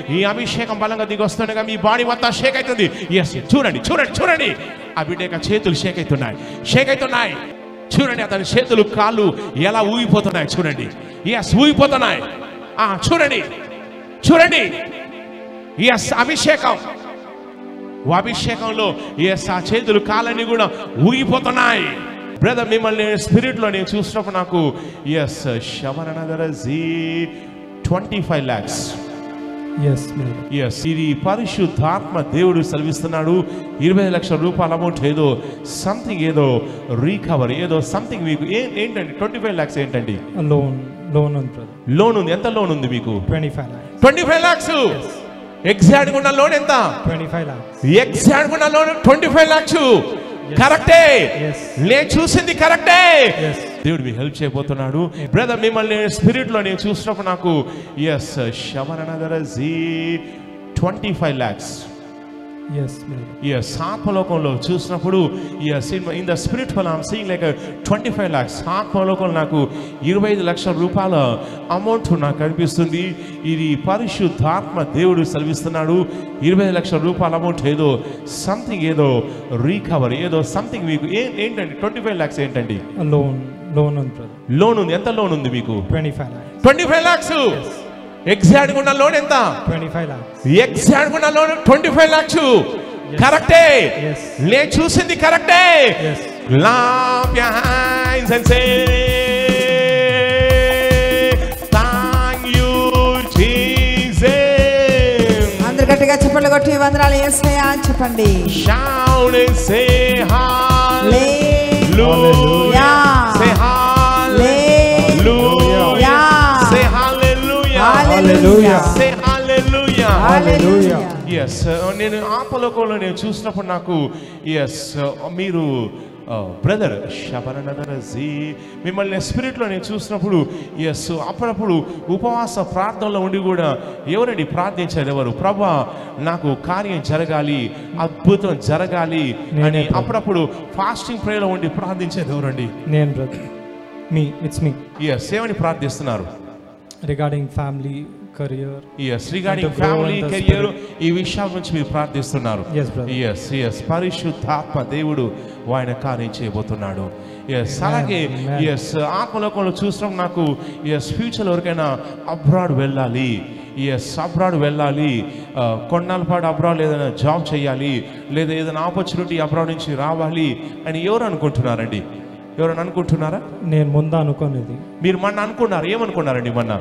ఈ అభిషేకం బలంగా దిగొస్తుండగా మీ బాడీ మొత్తం షేక్ అవుతుంది ఎస్ చూడండి చూడండి చూడండి ఆ బిడ్డ యొక్క చేతులు షేక్ అవుతున్నాయి షేక్ అవుతున్నాయి చూడండి అతని చేతులు కాళ్ళు ఎలా ఊగిపోతున్నాయి చూడంండి ఎస్ ఊగిపోతున్నాయి ఆ చూడండి చూడండి ఎస్ అభిషేకం ఓ అభిషేకంలో ఎస్ ఆ చేతులు కాళ్ళని కూడా ఊగిపోతున్నాయి బ్రదర్ మిమ్మల్ని స్పిరిట్లో నేను చూసినప్పుడు నాకు ఎస్ శవరనగర జీ twenty five lakhs yes brother yes ఇది పరిశుద్ధాత్మ దేవుడు సెలవిస్తున్నాడు ఇరవై లక్షల రూపాయల అమౌంట్ ఏదో సంథింగ్ ఏదో రీకవర్ ఏదో సంథింగ్ మీకు ఏ ఏంటండి ట్వంటీ ఫైవ్ ల్యాక్స్ ఏంటండి లోన్ లోన్ ఉంది బ్రదర్ లోన్ ఉంది ఎంత లోన్ ఉంది మీకు twenty five lakhs twenty five lakhs exact ఉన్న లోన్ ఎంత ట్వంటీ ఫైవ్ ల్యాక్స్ ఎగ్జాక్ట్ ఉన్న లోన్ ట్వంటీ ఫైవ్ ల్యాక్స్ కరెక్టే Yes. నేను చూసింది కరెక్టే Yes. దేవుడు మీకు హెల్ప్ చేయబోతున్నాడు బ్రదర్ మిమ్మల్ని స్పిరిట్ లో నేను చూసినప్పుడు నాకు ఎస్ శవరనగర జీ twenty five lakhs yes brother yes ఆత్మలోకంలో చూసినప్పుడు ఎస్ ఇన్ ద స్పిరిట్ వల్ల I'm seeing like twenty five lakhs ఆత్మలోకంలో నాకు ఇరవై ఐదు లక్షల రూపాయల అమౌంట్ నాకు కనిపిస్తుంది ఇది పరిశుద్ధాత్మ దేవుడు సెలవిస్తున్నాడు ఇరవై ఐదు లక్షల రూపాయల అమౌంట్ ఏదో సంథింగ్ ఏదో రీకవర్ ఏదో సంథింగ్ మీకు ఏ ఏంటండి ట్వంటీ ఫైవ్ ల్యాక్స్ ఏంటండి లోన్ లోన్ ఉంది బ్రదర్ లోన్ ఉంది ఎంత లోన్ ఉంది మీకు twenty five lakhs twenty five lakhs exact ఉన్న లోన్ ఎంత ట్వంటీ ఫైవ్ ల్యాక్స్ ఎగ్జాక్ట్ ఉన్న లోన్ ట్వంటీ ఫైవ్ ల్యాక్స్ కరెక్టే Yes. నేను చూసింది కరెక్టే yes Clap your hands and say, Thank you, Jesus. అందరు గట్టిగా చెప్పండి కొట్టి వందనాలు ఏసయ్యా అని చెప్పండి Shout and say hallelujah. Say hallelujah. Say hallelujah. Hallelujah. Say hallelujah. Hallelujah. Yes నేను ఆపలోకంలో నేను చూసినప్పుడు నాకు ఎస్ మీరు బ్రదర్ శబరనదరజీ మిమ్మల్ని స్పిరిట్లో నేను చూసినప్పుడు ఎస్ అప్పుడప్పుడు ఉపవాస ప్రార్థనలో ఉండి కూడా ఎవరండి ప్రార్థించారు ఎవరు ప్రభా నాకు కార్యం జరగాలి అద్భుతం జరగాలి నేనే అని ప్రభు. అప్పుడప్పుడు ఫాస్టింగ్ ప్రేయర్లో ఉండి ప్రార్థించేది ఎవరండి నేను brother me it's me yes ఏమని ప్రార్థిస్తున్నారు regarding family career yes regarding And to grow family in the career ఈ విషయాల గురించి మీరు ప్రార్థిస్తున్నారు Yes, brother. ఎస్ ఎస్ పరిశుద్ధాత్మ దేవుడు ఆయన కార్యం చేయబోతున్నాడు ఎస్ Amen, అలాగే amen. ఎస్ ఆత్మలోకంలో చూసినాం నాకు ఎస్ ఫ్యూచర్ ఎవరికైనా అబ్రాడ్ వెళ్ళాలి ఎస్ అబ్రాడ్ వెళ్ళాలి ఆ, కొన్నాళ్ళ పాటు అబ్రాడ్ ఏదైనా జాబ్ చేయాలి లేదా ఏదైనా ఆపర్చునిటీ అబ్రాడ్ నుంచి రావాలి అని ఎవరు అనుకుంటున్నారండి ఎవరైనా అనుకుంటున్నారా నేను ముందు అనుకునేది మీరు మొన్న అనుకున్నారు ఏమనుకున్నారండి మొన్న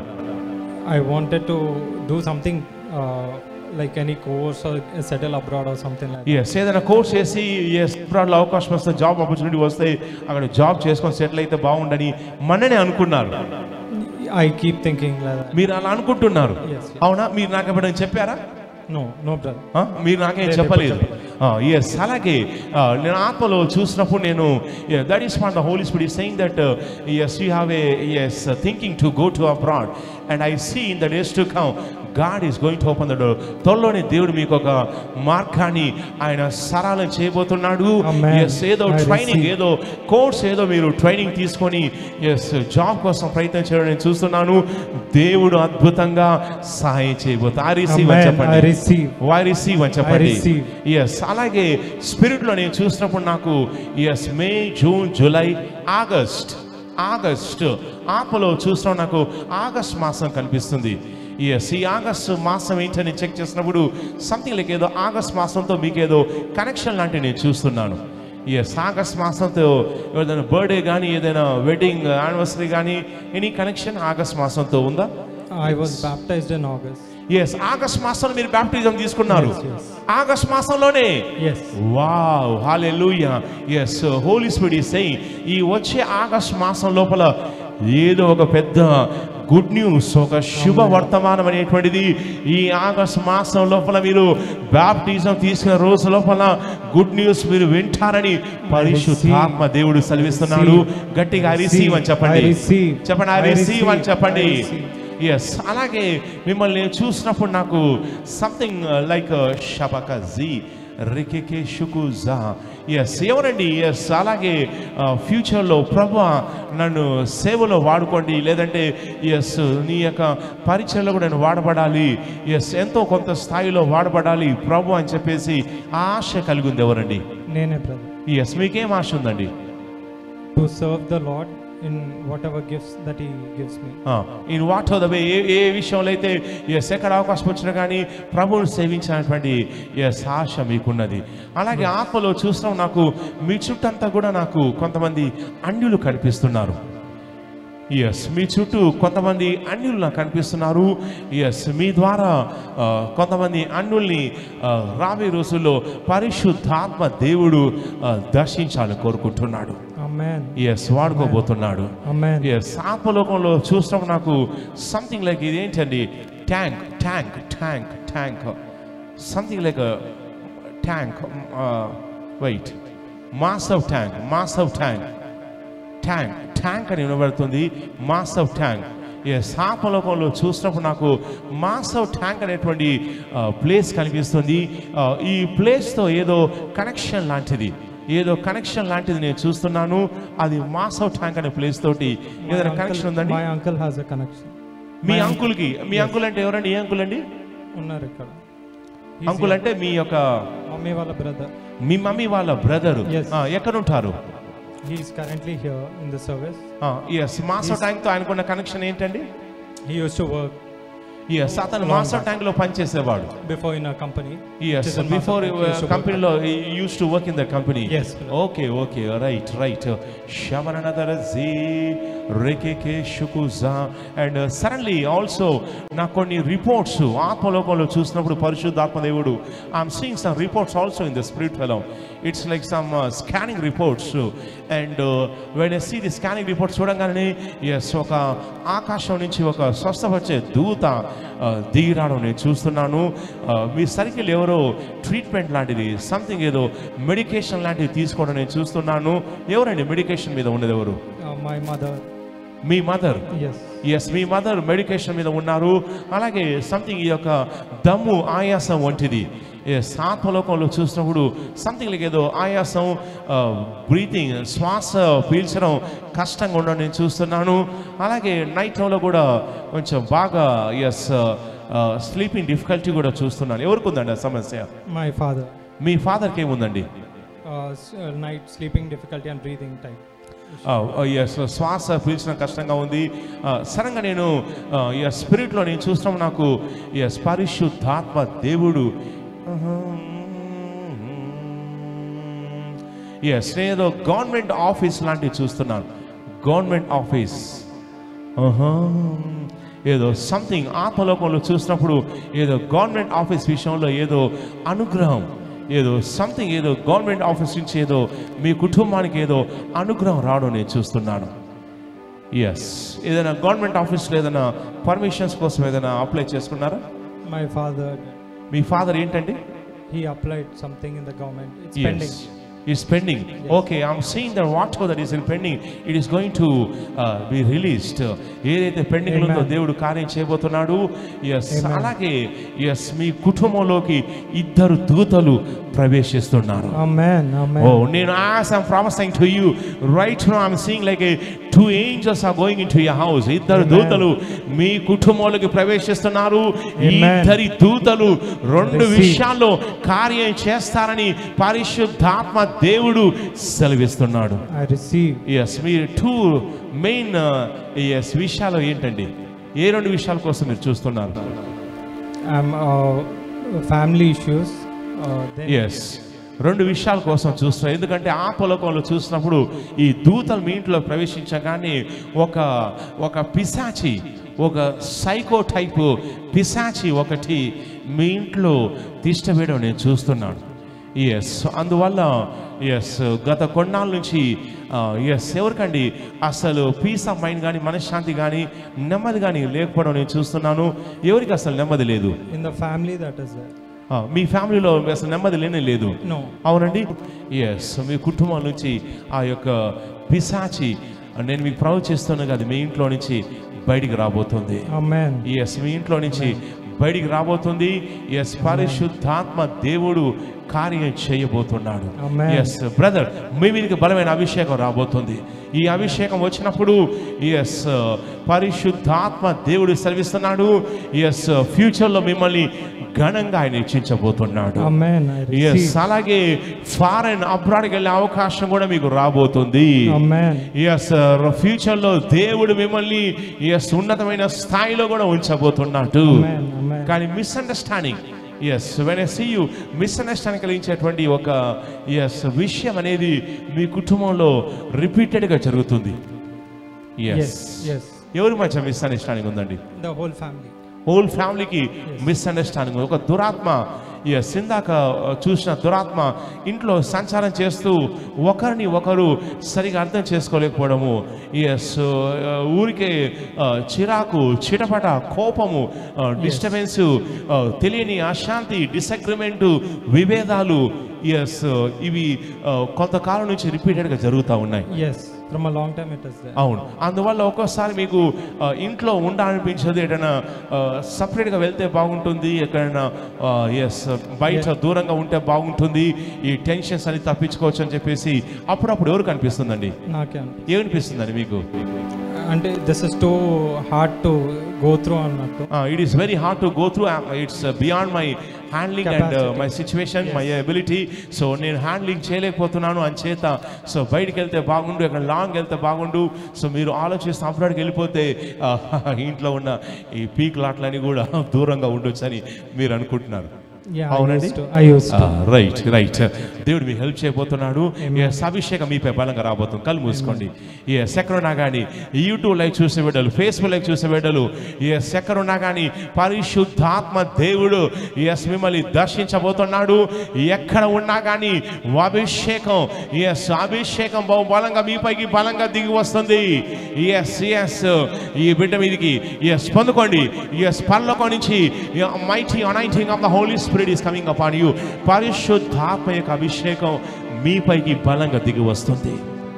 I wanted to do something like any course settle abroad or something like yes ఏదైనా కోర్స్ చేసి ఎస్ అబ్రాడ్లో అవకాశం వస్తే జాబ్ ఆపర్చునిటీ వస్తే అక్కడ జాబ్ చేసుకొని సెటిల్ అయితే బాగుండని మననే అనుకున్నారు ఐ కీప్ థింకింగ్ మీరు అలా అనుకుంటున్నారు Yes, yes. అవునా మీరు నాకు ఎప్పుడైనా చెప్పారా నో నో బ్రదర్ ఆ? మీరు నాకేం లేదు, చెప్పలేదు ఎప్పుడు ఎస్ అలాగే ఆ, నేను ఆత్మలో చూసినప్పుడు నేను that is what the Holy Spirit saying that yes you have a yes thinking to go to abroad and I see in the days to come God is going to open the door త్వరలోనే దేవుడు మీకు ఒక మార్గాన్ని ఆయన సరళం చేయబోతున్నాడు Amen. Yes ఏదో I training receive. ఏదో కోర్స్ ఏదో మీరు ట్రైనింగ్ తీసుకొని ఎస్ జాబ్ కోసం ప్రయత్నం చేయడం నేను చూస్తున్నాను దేవుడు అద్భుతంగా సహాయం చేయబోతా ఆ రిసీవ్ అని Amen. చెప్పండి I receive. వై రిసీవ్ అని చెప్పండి receive. ఎస్ అలాగే స్పిరిట్లో నేను చూసినప్పుడు నాకు yes May June July August August ఆత్మలో చూసిన నాకు ఆగస్ట్ మాసం కనిపిస్తుంది ఎస్ ఈ ఆగస్ట్ మాసం ఏంటని చెక్ చేసినప్పుడు సంథింగ్ లైక్ ఏదో ఆగస్ట్ మాసంతో మీకు ఏదో కనెక్షన్ లాంటివి నేను చూస్తున్నాను ఎస్ ఆగస్ట్ మాసంతో ఏదైనా బర్త్డే కానీ ఏదైనా వెడ్డింగ్ యానివర్సరీ కానీ ఎనీ కనెక్షన్ ఆగస్ట్ మాసంతో ఉందా I was baptised in August yes August మాసంలో మీరు బ్యాప్టిజం తీసుకున్నారు Yes, yes. ఆగస్ట్ మాసంలోనే yes wow hallelujah yes Holy Spirit say ఈ వచ్చే ఆగస్ట్ మాసం లోపల ఏదో ఒక పెద్ద గుడ్ న్యూస్ ఒక శుభ వర్తమానం అనేటువంటిది ఈ ఆగస్ట్ మాసం లోపల మీరు బాప్టిజం తీసుకున్న రోజు లోపల గుడ్ న్యూస్ మీరు వింటారని పరిశుద్ధాత్మ దేవుడు సెలవిస్తున్నాడు గట్టిగా రిసీవ్ అని చెప్పండి I receive. చెప్పండి ఐ I రిసీవ్ అని receive. చెప్పండి I receive. ఎస్ అలాగే మిమ్మల్ని నేను చూసినప్పుడు నాకు సంథింగ్ లైక్ షబక జీ రికెకే షుకుజా ఎస్ ఎవరండి ఎస్ అలాగే ఫ్యూచర్లో ప్రభు నన్ను సేవలో వాడుకోండి లేదంటే ఎస్ నీ యొక్క పరిచయలో కూడా నేను వాడబడాలి ఎస్ ఎంతో కొంత స్థాయిలో వాడబడాలి ప్రభు అని చెప్పేసి ఆ ఆశ కలిగి ఉంది ఎవరండి నేనే బ్రదర్ ఎస్ మీకేం ఆశ ఉందండి to serve the Lord in whatever gifts that he gives me in what the way ఏ ఏ విషయంలో అయితే ఎస్ ఎక్కడ అవకాశం వచ్చినా కానీ ప్రభువుని సేవించినటువంటి ఎస్ ఆశ మీకున్నది అలాగే ఆత్మలో చూస్తాం నాకు మీ చుట్టంతా కూడా నాకు కొంతమంది అన్యులు కనిపిస్తున్నారు ఎస్ మీ చుట్టూ కొంతమంది అన్యులు నాకు కనిపిస్తున్నారు ఎస్ మీ ద్వారా ఆ, కొంతమంది అన్యుల్ని ఆ, రాబోయే రోజుల్లో పరిశుద్ధాత్మ దేవుడు ఆ, దర్శించాలని కోరుకుంటున్నాడు అమెన్ ఎస్ వాడుకోబోతున్నాడు అమెన్ ఎస్ ఆత్మలోకంలో చూస్తాం నాకు సంథింగ్ లైక్ ఇది ఏంటండి tank tank tank tank something like tank wait మాసవ్ ట్యాంక్ మాసవ్ ట్యాంక్ ట్యాంక్ ట్యాంక్ అని వినబడుతుంది మాసవ్ ట్యాంక్ ఎస్ ఆత్మలోకంలో చూసినప్పుడు నాకు మాసవ్ ట్యాంక్ అనేటువంటి ప్లేస్ కనిపిస్తుంది ఆ, ఈ ప్లేస్తో ఏదో కనెక్షన్ లాంటిది ఏదో కనెక్షన్ లాంటిది నేను చూస్తున్నాను అది మాసవ్ ట్యాంక్ అనే ప్లేస్ తోటి ఏదైనా కనెక్షన్ ఉందండి my uncle has a connection మీ అంకుల్కి మీ అంకుల్ అంటే ఎవరండి ఏ అంకుల్ అండి ఉన్నారు ఇక్కడ అంకుల్ అంటే మీ యొక్క మమ్మీ వాళ్ళ బ్రదర్ మీ మమ్మీ వాళ్ళ బ్రదరు Yes. ఎక్కడ ఉంటారు he is currently here in the service yes మాసవ్ ట్యాంక్తో ఆయనకున్న కనెక్షన్ ఏంటండి he used to work yes అతను మాసవ్ ట్యాంక్ లో పనిచేసేవాడు before in a company Yes, before uh, companyలో he used to work in the company. Yes. Okay, okay, right, right. Shavananadara Z, Rekeke Shukuza, and uh, suddenly also నాకు కొన్ని reports ఆత్మలోకంలో చూసినప్పుడు పరిశుద్ధాత్మ దేవుడు I'm seeing some reports also in the spirit fellow it's like some scanning reports and when yes see the scanning reports చూడగానే yes ఒక ఆకాశం నుంచి ఒక స్వస్థపరిచే దూత uh, దిగిరావడం నేను చూస్తున్నాను Uh, మీ సర్కిల్ ఎవరో ట్రీట్మెంట్ లాంటిది సంథింగ్ ఏదో మెడికేషన్ లాంటిది తీసుకోవడం నేను చూస్తున్నాను ఎవరండి మెడికేషన్ మీద ఉన్నది ఎవరు మై మదర్ మీ మదర్ ఎస్ ఎస్ మీ మదర్ మెడికేషన్ మీద ఉన్నారు అలాగే సంథింగ్ ఈ యొక్క దమ్ము ఆయాసం వంటిది ఎస్ ఆత్మలోకంలో చూసినప్పుడు సంథింగ్ లైక్ ఏదో ఆయాసం బ్రీతింగ్ శ్వాస పీల్చడం కష్టంగా ఉండడం నేను చూస్తున్నాను అలాగే నైట్ టైంలో కూడా కొంచెం బాగా ఎస్ స్లీపింగ్ డిఫికల్టీ కూడా చూస్తున్నాను ఎవరికి ఉందండి ఆ సమస్య మై ఫాదర్ మీ ఫాదర్కి ఏముందండి night sleeping difficulty and breathing type yes శ్వాస పీల్చడం కష్టంగా ఉంది సడన్గా నేను ఎస్ స్పిరిట్లో నేను చూస్తాం నాకు ఎస్ పరిశుద్ధాత్మ దేవుడు ఎస్ నేను ఏదో గవర్నమెంట్ ఆఫీస్ లాంటివి చూస్తున్నాను గవర్నమెంట్ ఆఫీస్ ఏదో సంథింగ్ ఆత్మలోకంలో చూసినప్పుడు ఏదో గవర్నమెంట్ ఆఫీస్ విషయంలో ఏదో అనుగ్రహం ఏదో సంథింగ్ ఏదో గవర్నమెంట్ ఆఫీస్ నుంచి ఏదో మీ కుటుంబానికి ఏదో అనుగ్రహం రావడం నేను చూస్తున్నాను ఎస్ ఏదైనా గవర్నమెంట్ ఆఫీస్లో ఏదైనా పర్మిషన్స్ కోసం ఏదైనా అప్లై చేసుకున్నారా మై ఫాదర్ మీ ఫాదర్ ఏంటండి he applied something in the government it's pending It's pending. Okay, I'm seeing that whatever that is in pending, it is going to uh, be released. ఏదైతే pending ఉందో Amen. దేవుడు కార్యం చేయబోతున్నాడు yes Amen. అలాగే yes మీ కుటుంబంలోకి ఇద్దరు దూతలు ప్రవేశిస్తున్నారు amen amen ఓ నేను as I'm promising to you right no I'm seeing like a two angels are going into your house ఇద్దరు Amen. దూతలు మీ కుటుంబంలోకి ప్రవేశిస్తున్నారు ఈ Amen. ఇద్దరి దూతలు రెండు Receive. విషయాల్లో కార్యం చేస్తారని పరిశుద్ధాత్మ దేవుడు సెలవిస్తున్నాడు i receive ఎస్ మీరు టూ మెయిన్ ఎస్ విషయాలు ఏంటండి ఏ రెండు విషయాల కోసం మీరు చూస్తున్నారు i'm uh, family issues uh, then yes రెండు విషయాల కోసం చూస్తున్నాం ఎందుకంటే ఆ పొలకంలో చూసినప్పుడు ఈ దూతలు మీ ఇంట్లో ప్రవేశించగానే ఒక ఒక పిశాచి ఒక సైకో టైపు పిశాచి ఒకటి మీ ఇంట్లో తిష్టవేయడం నేను చూస్తున్నాను ఎస్ అందువల్ల ఎస్ గత కొన్నాళ్ళ నుంచి ఎస్ ఎవరికండి అసలు పీస్ ఆఫ్ మైండ్ కానీ మనశ్శాంతి కానీ నెమ్మది కానీ లేకపోవడం నేను చూస్తున్నాను ఎవరికి అసలు నెమ్మది లేదు in the family that is there ఆ, మీ ఫ్యామిలీలో అసలు నెమ్మది లేనే లేదు no అవునండి ఎస్ మీ కుటుంబం నుంచి ఆ యొక్క పిశాచి నేను మీకు ప్రవచిస్తున్నా కదా మీ ఇంట్లో నుంచి బయటికి రాబోతుంది amen ఎస్ మీ ఇంట్లో నుంచి బయటికి రాబోతుంది ఎస్ పరిశుద్ధాత్మ దేవుడు కార్యం చేయబోతున్నాడు Amen. ఎస్ బ్రదర్ మీ మీదకి బలమైన అభిషేకం రాబోతుంది ఈ అభిషేకం వచ్చినప్పుడు ఎస్ పరిశుద్ధాత్మ దేవుడు సెలవిస్తున్నాడు ఎస్ ఫ్యూచర్లో మిమ్మల్ని ఘనంగా ఆయన హెచ్చించబోతున్నాడు Amen. I yes receive. అలాగే ఫారెన్ అబ్రాడ్కి వెళ్ళే అవకాశం కూడా మీకు రాబోతుంది Amen. ఎస్ ఫ్యూచర్ లో దేవుడు మిమ్మల్ని ఎస్ ఉన్నతమైన స్థాయిలో కూడా ఉంచబోతున్నాడు Amen. Amen. కానీ misunderstanding yes when see you misunderstanding కలిగించేటువంటి ఒక ఎస్ విషయం అనేది మీ కుటుంబంలో రిపీటెడ్గా జరుగుతుంది Yes. Yes Yes. ఎవరి మధ్య మిస్అండర్స్టాండింగ్ ఉందండి The whole family. హోల్ ఫ్యామిలీకి మిస్అండర్స్టాండింగ్ ఒక దురాత్మ ఎస్ ఇందాక చూసిన దురాత్మ ఇంట్లో సంచారం చేస్తూ ఒకరిని ఒకరు సరిగా అర్థం చేసుకోలేకపోవడము ఎస్ ఊరికే ఆ, చిరాకు చిటపట కోపము డిస్టర్బెన్స్ తెలియని అశాంతి డిసగ్రిమెంటు విభేదాలు ఎస్ ఇవి ఆ, కొంతకాలం నుంచి రిపీటెడ్గా జరుగుతూ ఉన్నాయి Yes. From a long time it is there. అవును అందువల్ల ఒక్కోసారి మీకు ఆ, ఇంట్లో ఉండాలనిపించదు ఎక్కడైనా సపరేట్గా వెళ్తే బాగుంటుంది ఎక్కడైనా ఎస్ బయట దూరంగా ఉంటే బాగుంటుంది ఈ టెన్షన్స్ అని తప్పించుకోవచ్చు అని చెప్పేసి అప్పుడప్పుడు ఎవరు కనిపిస్తుందండి నాకే ఏమనిపిస్తుందండి మీకు అంటే this is too hard to go through అన్నట్టు it is very hard to go through it's beyond my handling and Capacity. My situation my ability so నేను హ్యాండ్లింగ్ చేయలేకపోతున్నాను అంచేత సో బయటికి వెళ్తే బాగుండు ఎక్కడ లాంగ్ వెళ్తే బాగుండు సో మీరు ఆలోచిస్తే అబ్రాడ్కి వెళ్ళిపోతే ఆ, ఇంట్లో ఉన్న ఈ పీక్ లాట్లని కూడా దూరంగా ఉండొచ్చు అని మీరు అనుకుంటున్నారు Yeah, I అవునండి? used to. I used to. Right right దేవుడు మీ హెల్ప్ చేయబోతున్నాడు ఎస్ అభిషేకం మీపై బలంగా రాబోతుంది కళ్ళు మూసుకోండి ఎస్ ఎక్కడున్నా కానీ యూట్యూబ్ లైక్ చూసే బిడ్డలు ఫేస్బుక్ లైక్ చూసే బిడ్డలు ఎస్ ఎక్కడున్నా కానీ పరిశుద్ధాత్మ దేవుడు ఎస్ మిమ్మల్ని దర్శించబోతున్నాడు ఎక్కడ ఉన్నా కానీ అభిషేకం ఎస్ అభిషేకం బహు బలంగా మీపైకి బలంగా దిగి వస్తుంది ఎస్ ఎస్ ఈ బిడ్డ మీదకి ఎస్ పొందుకోండి ఎస్ పరలోకం నుంచి mighty anointing of the Holy Spirit is coming upon you పరిశుద్ధాత్మ యొక్క అభిషేకం మీపైకి బలంగా దిగి వస్తుంది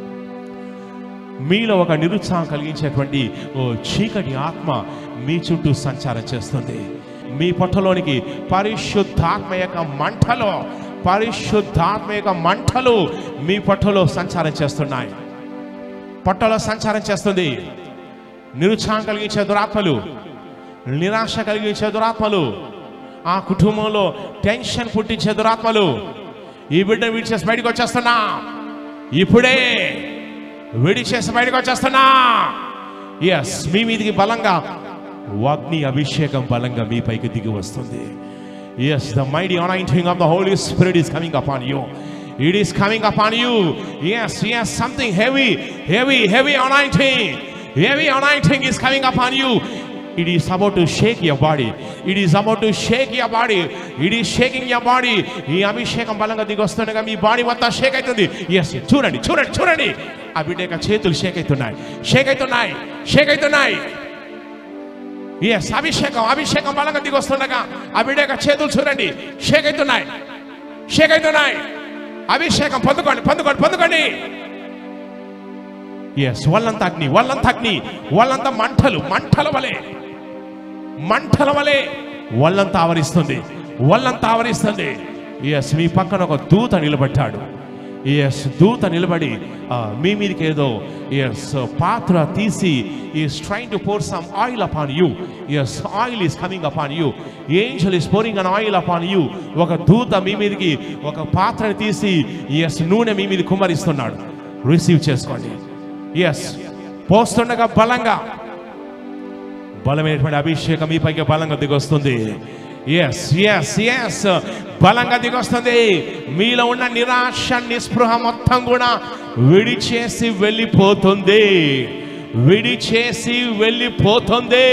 మీలో ఒక నిరుత్సాహం కలిగించేటువంటి ఓ చీకటి ఆత్మ మీ చుట్టూ సంచారం చేస్తుంది మీ పొట్టలోనికి పరిశుద్ధాత్మ యొక్క మంటలో పరిశుద్ధాత్మ యొక్క మంటలు మీ పొట్టలో సంచారం చేస్తున్నాయి పొట్టలో సంచారం చేస్తుంది నిరుత్సాహం కలిగించే దురాత్మలు నిరాశ కలిగించే దురాత్మలు ఆ కుటుంబంలో టెన్షన్ పుట్టించే దురాత్మలు ఈ బిడ్డ విడిచేసి బయటకు వచ్చేస్తున్నా ఇప్పుడే విడిచేసి బయటకు వచ్చేస్తున్నా ఎస్ మీ మీదికి బలంగా అగ్ని అభిషేకం బలంగా మీ పైకి దిగి వస్తుంది yes the mighty anointing of the Holy Spirit is coming upon you it is coming upon you yes yes something heavy heavy heavy anointing heavy anointing is coming upon you it is about to shake your body it is about to shake your body it is shaking your body ఈ అభిషేకం బలంగా దిగి వస్తుండగా మీ body మొత్తం షేక్ అవుతుంది yes చూడండి చూడండి చూడండి ఆ బిడ్డ యొక్క చేతులు షేక్ అవుతున్నాయి షేక్ అవుతున్నాయి షేక్ అవుతున్నాయి ఎస్ అభిషేకం అభిషేకం బలంగా దిగి వస్తుండగా ఆ బిడ్డ యొక్క చేతులు చూడండి షేక్ అవుతున్నాయి షేక్ అవుతున్నాయి అభిషేకం పొందుకోండి పొందుకోండి పొందుకోండి ఎస్ వాళ్ళంతా అగ్ని వాళ్ళంతా అగ్ని వాళ్ళంతా మంటలు మంటల వలె మంటల వలె వాళ్ళంతా ఆవరిస్తుంది వాళ్ళంతా ఆవరిస్తుంది ఎస్ మీ పక్కన ఒక దూత నిలబడ్డాడు ఎస్ దూత నిలబడి ఆ, మీ మీదకి ఏదో ఎస్ పాత్ర తీసి is trying to pour some oil upon you yes oil is coming upon you angel is pouring an oil upon you ఒక దూత మీ మీదకి ఒక పాత్రని తీసి ఎస్ నూనె మీ మీద కుమ్మరిస్తున్నాడు రిసీవ్ చేసుకోండి ఎస్ పోస్తుండగా బలంగా బలమైనటువంటి అభిషేకం మీ పైకి బలంగా దిగొస్తుంది ఎస్ ఎస్ ఎస్ బలంగా దిగొస్తుంది మీలో ఉన్న నిరాశ నిస్పృహ మొత్తం కూడా విడిచేసి వెళ్ళిపోతుంది విడిచేసి వెళ్ళిపోతుంది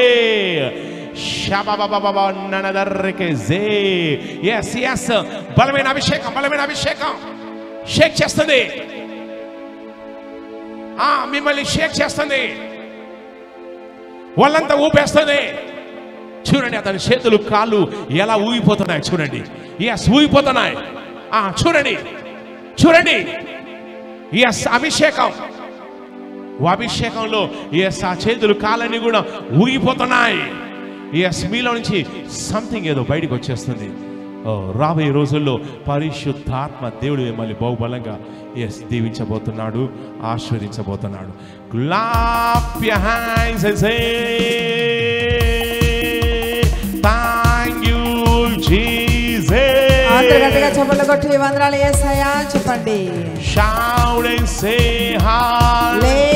ఎస్ ఎస్ బలమైన అభిషేకం బలమైన అభిషేకం షేక్ చేస్తుంది ఆ మిమ్మల్ని షేక్ చేస్తుంది వాళ్ళంతా ఊపేస్తుంది చూడండి అతని చేతులు కాళ్ళు ఎలా ఊగిపోతున్నాయి చూడండి ఎస్ ఊగిపోతున్నాయి ఆ చూడండి చూడండి ఎస్ అభిషేకం ఓ అభిషేకంలో ఎస్ ఆ చేతులు కాళ్ళని కూడా ఊగిపోతున్నాయి ఎస్ మీలో నుంచి సంథింగ్ ఏదో బయటకు వచ్చేస్తుంది ఓ, రాబోయే రోజుల్లో పరిశుద్ధాత్మ దేవుడు మిమ్మల్ని బహుబలంగా ఎస్ దీవించబోతున్నాడు ఆశీర్వదించబోతున్నాడు Clap your hands and say, Thank you, అందరు గట్టిగా Jesus. చప్పట్లు కొట్టి వందనాలు ఏసయ్యా చెప్పండి Shout and say, Hallelujah.